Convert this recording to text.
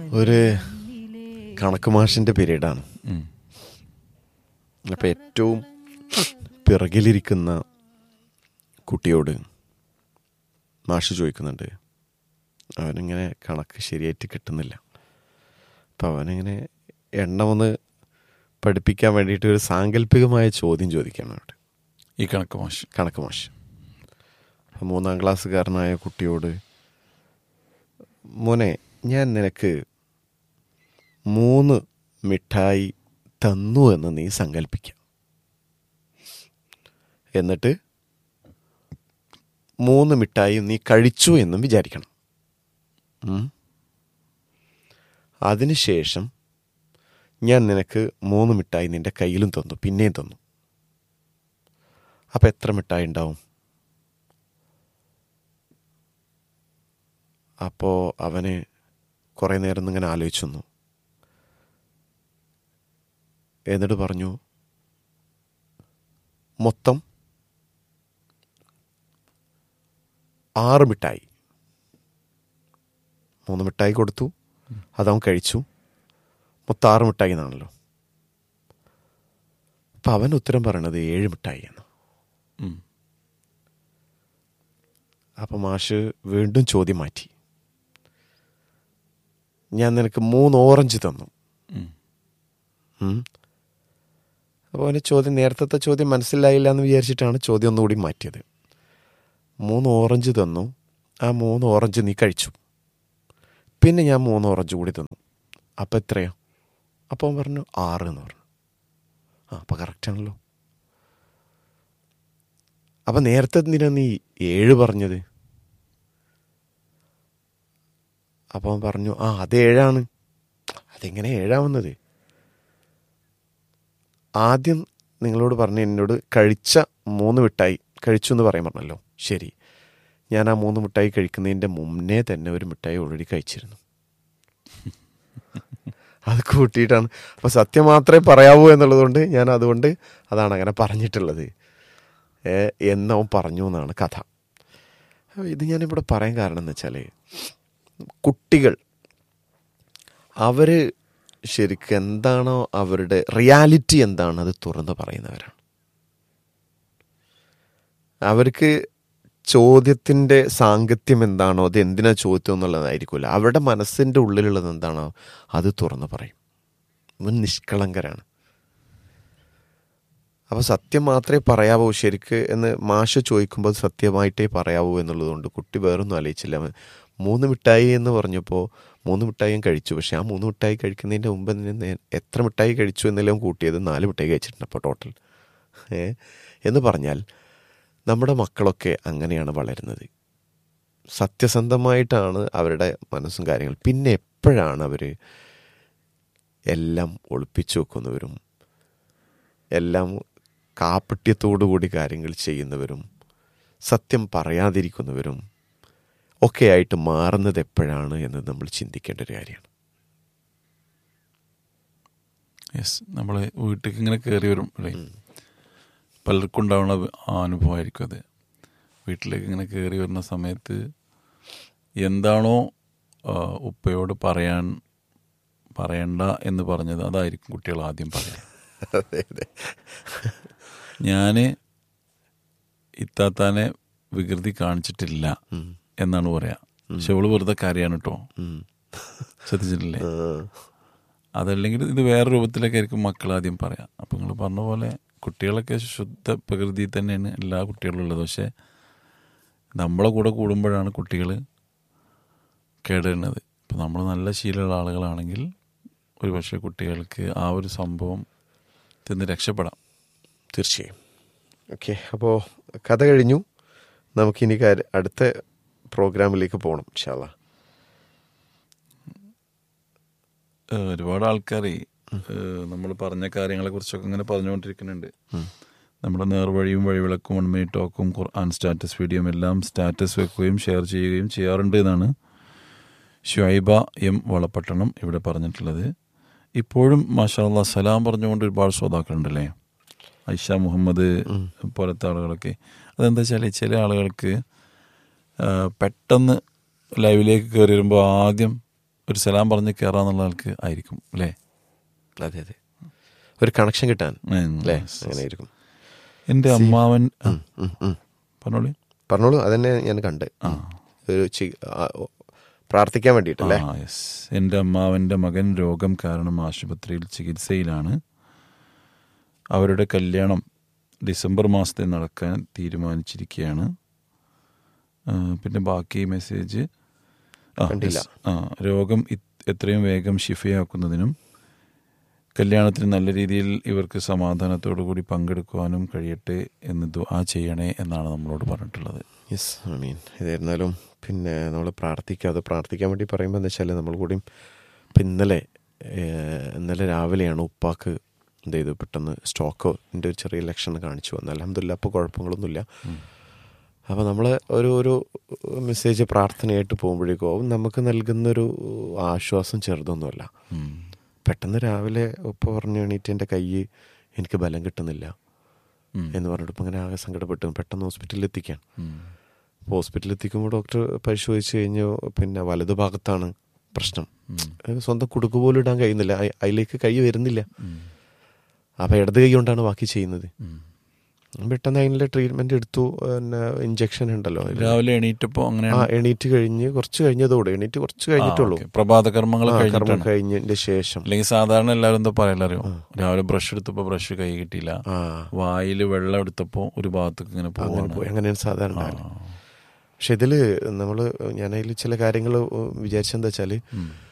ഒരു കണക്ക് മാഷിൻ്റെ പീരീഡാണ് ഉം. അപ്പം ഏറ്റവും പിറകിലിരിക്കുന്ന കുട്ടിയോട് മാഷ് ചോദിക്കുന്നുണ്ട് അവനിങ്ങനെ കണക്ക് ശരിയായിട്ട് കിട്ടുന്നില്ല അപ്പം അവനിങ്ങനെ എണ്ണമൊന്ന് പഠിപ്പിക്കാൻ വേണ്ടിയിട്ട് ഒരു സാങ്കല്പികമായ ചോദ്യം ചോദിക്കുകയാണ് അവിടെ ഈ കണക്ക് മാഷ് കണക്ക് മാഷ് അപ്പം മൂന്നാം ക്ലാസ്സുകാരനായ കുട്ടിയോട് മോനെ ഞാൻ നിനക്ക് മൂന്ന് മിഠായി തന്നു എന്ന് നീ സങ്കല്പിക്കാം എന്നിട്ട് മൂന്ന് മിഠായി നീ കഴിച്ചു എന്നും വിചാരിക്കണം ഉം. അതിനുശേഷം ഞാൻ നിനക്ക് മൂന്ന് മിഠായി നിന്റെ കയ്യിലും തന്നു പിന്നെയും തന്നു അപ്പം എത്ര മിഠായി ഉണ്ടാവും അപ്പോൾ അവന് കുറേ നേരം ഇങ്ങനെ ആലോചിച്ചു വന്നു എന്നിട്ട് പറഞ്ഞു മൊത്തം ആറ് മിഠായി മൂന്ന് മിഠായി കൊടുത്തു അതവൻ കഴിച്ചു മൊത്തം ആറ് മിഠായി എന്നാണല്ലോ അപ്പം അവൻ ഉത്തരം പറയണത് ഏഴ് മിഠായി എന്ന് ഉം. അപ്പം മാഷ് വീണ്ടും ചോദ്യം മാറ്റി ഞാൻ നിനക്ക് മൂന്ന് ഓറഞ്ച് തന്നു ഉം. ഉം. അപ്പോൾ അവന് ചോദ്യം നേരത്തെ ചോദ്യം മനസ്സിലായില്ല എന്ന് വിചാരിച്ചിട്ടാണ് ചോദ്യം ഒന്നുകൂടി മാറ്റിയത് മൂന്ന് ഓറഞ്ച് തന്നു ആ മൂന്ന് ഓറഞ്ച് നീ കഴിച്ചു പിന്നെ ഞാൻ മൂന്ന് ഓറഞ്ച് കൂടി തന്നു അപ്പം എത്രയോ അപ്പോൾ അവൻ പറഞ്ഞു ആറ് എന്ന് പറഞ്ഞു ആ അപ്പം കറക്റ്റാണല്ലോ അപ്പം നേരത്തെ എന്തിനാ നീ ഏഴ് പറഞ്ഞത് അപ്പോൾ അവൻ പറഞ്ഞു ആ അത് ഏഴാണ് അതെങ്ങനെ ഏഴാവുന്നത് ആദ്യം നിങ്ങളോട് പറഞ്ഞു എന്നോട് കഴിച്ച മൂന്ന് മിഠായി കഴിച്ചു എന്ന് പറയാൻ പറഞ്ഞല്ലോ ശരി ഞാൻ ആ മൂന്ന് മിഠായി കഴിക്കുന്നതിൻ്റെ മുന്നേ തന്നെ ഒരു മിഠായി ഓൾറെഡി കഴിച്ചിരുന്നു അത് കൂട്ടിയിട്ടാണ് അപ്പോൾ സത്യം മാത്രമേ പറയാവൂ എന്നുള്ളതുകൊണ്ട് ഞാൻ അതുകൊണ്ട് അതാണ് അങ്ങനെ പറഞ്ഞിട്ടുള്ളത് ഏ, എന്നവൻ പറഞ്ഞു എന്നാണ് കഥ അപ്പോൾ ഇത് ഞാനിവിടെ പറയാൻ കാരണം എന്ന് വെച്ചാൽ കുട്ടികൾ അവർ ശരിക്കും എന്താണോ അവരുടെ റിയാലിറ്റി എന്താണ് അത് തുറന്ന് പറയുന്നവരാണ് അവർക്ക് ചോദ്യത്തിൻ്റെ സാങ്കത്യം എന്താണോ അത് എന്തിനാ ചോദ്യം എന്നുള്ളതായിരിക്കില്ല അവരുടെ മനസ്സിൻ്റെ ഉള്ളിലുള്ളത് എന്താണോ അത് തുറന്ന് പറയും ഇവൻ നിഷ്കളങ്കരാണ് അപ്പോൾ സത്യം മാത്രമേ പറയാവൂ ശരിക്ക് എന്ന് മാഷ് ചോദിക്കുമ്പോൾ സത്യമായിട്ടേ പറയാവൂ എന്നുള്ളതുകൊണ്ട് കുട്ടി വേറൊന്നും ആലോചിച്ചില്ല അവൻ മൂന്ന് മിഠായി എന്ന് പറഞ്ഞപ്പോൾ മൂന്ന് മിഠായിയും കഴിച്ചു പക്ഷെ ആ മൂന്ന് മിഠായി കഴിക്കുന്നതിൻ്റെ മുമ്പ് തന്നെ നേ- എത്ര മിഠായി കഴിച്ചു എന്നെല്ലാം കൂട്ടിയത് നാല് മിഠായി കഴിച്ചിട്ടുണ്ട് അപ്പോൾ ടോട്ടൽ ഏ എന്ന് പറഞ്ഞാൽ നമ്മുടെ മക്കളൊക്കെ അങ്ങനെയാണ് വളരുന്നത് സത്യസന്ധമായിട്ടാണ് അവരുടെ മനസ്സും കാര്യങ്ങൾ പിന്നെ എപ്പോഴാണ് അവർ എല്ലാം ഒളിപ്പിച്ചു വെക്കുന്നവരും എല്ലാം കാപ്പട്യത്തോടു കൂടി കാര്യങ്ങൾ ചെയ്യുന്നവരും സത്യം പറയാതിരിക്കുന്നവരും ഒക്കെ ആയിട്ട് മാറുന്നത് എപ്പോഴാണ് എന്ന് നമ്മൾ ചിന്തിക്കേണ്ട ഒരു കാര്യമാണ് യെസ് നമ്മൾ വീട്ടിലേക്ക് ഇങ്ങനെ കയറി വരും അല്ലേ പലർക്കും ഉണ്ടാവുന്ന അനുഭവമായിരിക്കും അത് വീട്ടിലേക്ക് ഇങ്ങനെ കയറി വരുന്ന സമയത്ത് എന്താണോ ആ, ഉപ്പയോട് പറയാൻ പറയണ്ട എന്ന് പറഞ്ഞത് അതായിരിക്കും കുട്ടികൾ ആദ്യം പറയാൻ അതെ അതെ ഞാൻ ഇത്താത്താനെ വികൃതി കാണിച്ചിട്ടില്ല ഉം. എന്നാണ് പറയാ പക്ഷെ അവള് വെറുതെ കരയാണ് കേട്ടോ ഉം. ശ്രദ്ധിച്ചിട്ടില്ലേ ആ. അതല്ലെങ്കിൽ ഇത് വേറെ രൂപത്തിലൊക്കെ ആയിരിക്കും മക്കൾ ആദ്യം പറയാം അപ്പം നിങ്ങൾ പറഞ്ഞ പോലെ കുട്ടികളൊക്കെ ശുദ്ധ പ്രകൃതി തന്നെയാണ് എല്ലാ കുട്ടികളും ഉള്ളത് പക്ഷെ നമ്മളെ കൂടെ കൂടുമ്പോഴാണ് കുട്ടികൾ കേടുവരുന്നത് ഇപ്പം നമ്മൾ നല്ല ശീലമുള്ള ആളുകളാണെങ്കിൽ ഒരു പക്ഷേ കുട്ടികൾക്ക് ആ ഒരു സംഭവം തിന്ന് രക്ഷപ്പെടാം തീർച്ചയായും ഓക്കെ അപ്പോൾ കഥ കഴിഞ്ഞു നമുക്കിനി കാര്യം അടുത്ത പ്രോഗ്രാമിലേക്ക് പോകണം ഇൻഷാല്ല ഏഹ് ഒരുപാട് ആൾക്കാർ നമ്മൾ പറഞ്ഞ കാര്യങ്ങളെ കുറിച്ചൊക്കെ ഇങ്ങനെ പറഞ്ഞുകൊണ്ടിരിക്കുന്നുണ്ട് നമ്മുടെ നേർവഴിയും വഴിവിളക്കും വൺ മിനിറ്റ് ടോക്കും ഖുർആൻ സ്റ്റാറ്റസ് വീഡിയോയും എല്ലാം സ്റ്റാറ്റസ് വെക്കുകയും ഷെയർ ചെയ്യുകയും ചെയ്യാറുണ്ട് എന്നാണ് ഷുഐബ എം വളപ്പട്ടണം ഇവിടെ പറഞ്ഞിട്ടുള്ളത് ഇപ്പോഴും മാഷാല്ല സലാം പറഞ്ഞുകൊണ്ട് ഒരുപാട് ശ്രോതാക്കളുണ്ടല്ലേ ഐഷ മുഹമ്മദ് പോലത്തെ ആളുകളൊക്കെ അതെന്താ വെച്ചാൽ ചില ആളുകൾക്ക് ആ, പെട്ടെന്ന് ലൈവിലേക്ക് കയറി വരുമ്പോൾ ആദ്യം ഒരു സലാം പറഞ്ഞ് കയറാന്നുള്ള ആൾക്ക് ആയിരിക്കും അല്ലേ അതെ അതെ ഒരു കണക്ഷൻ കിട്ടാൻ ഉം. അല്ലേ അങ്ങനെ ആയിരിക്കും എൻ്റെ അമ്മാവൻ ആ, ഉം, ഉം. പറഞ്ഞോളി പറഞ്ഞോളൂ അതന്നെ ഞാൻ കണ്ട് ഒരു ചി- ആ, ഓ, പ്രാർത്ഥിക്കാൻ വേണ്ടിയിട്ടല്ലേ ആ യെസ് എൻ്റെ അമ്മാവൻ്റെ മകൻ രോഗം കാരണം ആശുപത്രിയിൽ ചികിത്സയിലാണ് അവരുടെ കല്യാണം ഡിസംബർ മാസത്തിൽ നടക്കാൻ തീരുമാനിച്ചിരിക്കുകയാണ് ആ, പിന്നെ ബാക്കി മെസ്സേജ് ആ, കണ്ടില്ല. yes. ആ രോഗം ഇത് എത്രയും വേഗം ശിഫയാക്കുന്നതിനും കല്യാണത്തിന് നല്ല രീതിയിൽ ഇവർക്ക് സമാധാനത്തോടു കൂടി പങ്കെടുക്കുവാനും കഴിയട്ടെ എന്ന് ദുആ ചെയ്യണേ എന്നാണ് നമ്മളോട് പറഞ്ഞിട്ടുള്ളത് യെസ് ഐ മീൻ ഇതായിരുന്നാലും പിന്നെ നമ്മൾ പ്രാർത്ഥിക്കാതെ പ്രാർത്ഥിക്കാൻ വേണ്ടി പറയുമ്പോൾ എന്താ വെച്ചാൽ നമ്മൾ കൂടിയും ഇപ്പം ഇന്നലെ ഏഹ്, ഇന്നലെ രാവിലെയാണ് ഉപ്പാക്ക് എന്ത് ചെയ്തു പെട്ടെന്ന് സ്റ്റോക്ക് എൻ്റെ ഒരു ചെറിയ ലക്ഷണം കാണിച്ചു വന്നു അലഹമില്ല അപ്പോൾ കുഴപ്പങ്ങളൊന്നുമില്ല അപ്പോൾ നമ്മൾ ഒരു ഒരു മെസ്സേജ് പ്രാർത്ഥനയായിട്ട് പോകുമ്പോഴേക്കും നമുക്ക് നൽകുന്നൊരു ആശ്വാസം ചെറുതൊന്നുമല്ല ഉം. പെട്ടെന്ന് രാവിലെ ഉപ്പ പറഞ്ഞു എണീറ്റ് എൻ്റെ കൈ എനിക്ക് ബലം കിട്ടുന്നില്ല ഉം. എന്ന് പറഞ്ഞിട്ട് ഇപ്പം അങ്ങനെ ആകെ സങ്കടപ്പെട്ടു പെട്ടെന്ന് ഹോസ്പിറ്റലിൽ എത്തിക്കാൻ ഉം. ഹോസ്പിറ്റലിൽ എത്തിക്കുമ്പോൾ ഡോക്ടർ പരിശോധിച്ച് കഴിഞ്ഞു പിന്നെ വലതു ഭാഗത്താണ് പ്രശ്നം ഉം. അത് സ്വന്തം കുടുക്ക് പോലും ഇടാൻ കഴിയുന്നില്ല അയ്- അതിലേക്ക് കൈ വരുന്നില്ല ഉം. അപ്പം ഇടത് കൈ കൊണ്ടാണ് ബാക്കി ചെയ്യുന്നത് ഉം. പെട്ടെന്ന് അതിനുള്ള ട്രീറ്റ്മെന്റ് എടുത്തു പിന്നെ ഇഞ്ചക്ഷൻ ഉണ്ടല്ലോ അതില്. രാവിലെ എണീറ്റപ്പോൾ അങ്ങനെ ആ എണീറ്റ് കഴിഞ്ഞ് കുറച്ച് കഴിഞ്ഞതോടെ എണീറ്റ് കുറച്ച് കഴിഞ്ഞിട്ടുള്ളൂ പ്രഭാത കർമ്മങ്ങൾ ആ, കർമ്മം കഴിഞ്ഞിട്ടാണ് കഴിഞ്ഞതിന്റെ ശേഷം അല്ലെങ്കിൽ സാധാരണ എല്ലാവരും എന്താ പറയല അറിയോ രാവിലെ ബ്രഷ് എടുത്തപ്പോൾ ബ്രഷ് കൈ കിട്ടിയില്ല ആ വായിൽ വെള്ളം എടുത്തപ്പോൾ ഒരു ഭാഗത്തേക്ക് ഇങ്ങനെ അങ്ങനെ പോവാണ് പോയി അങ്ങനെയാണ് സാധാരണ ഉണ്ടാവല്. ആ. പക്ഷെ ഇതില് നമ്മൾ ഞാൻ അതിൽ ചില കാര്യങ്ങൾ വിചാരിച്ചെന്താ വെച്ചാല് ഉം.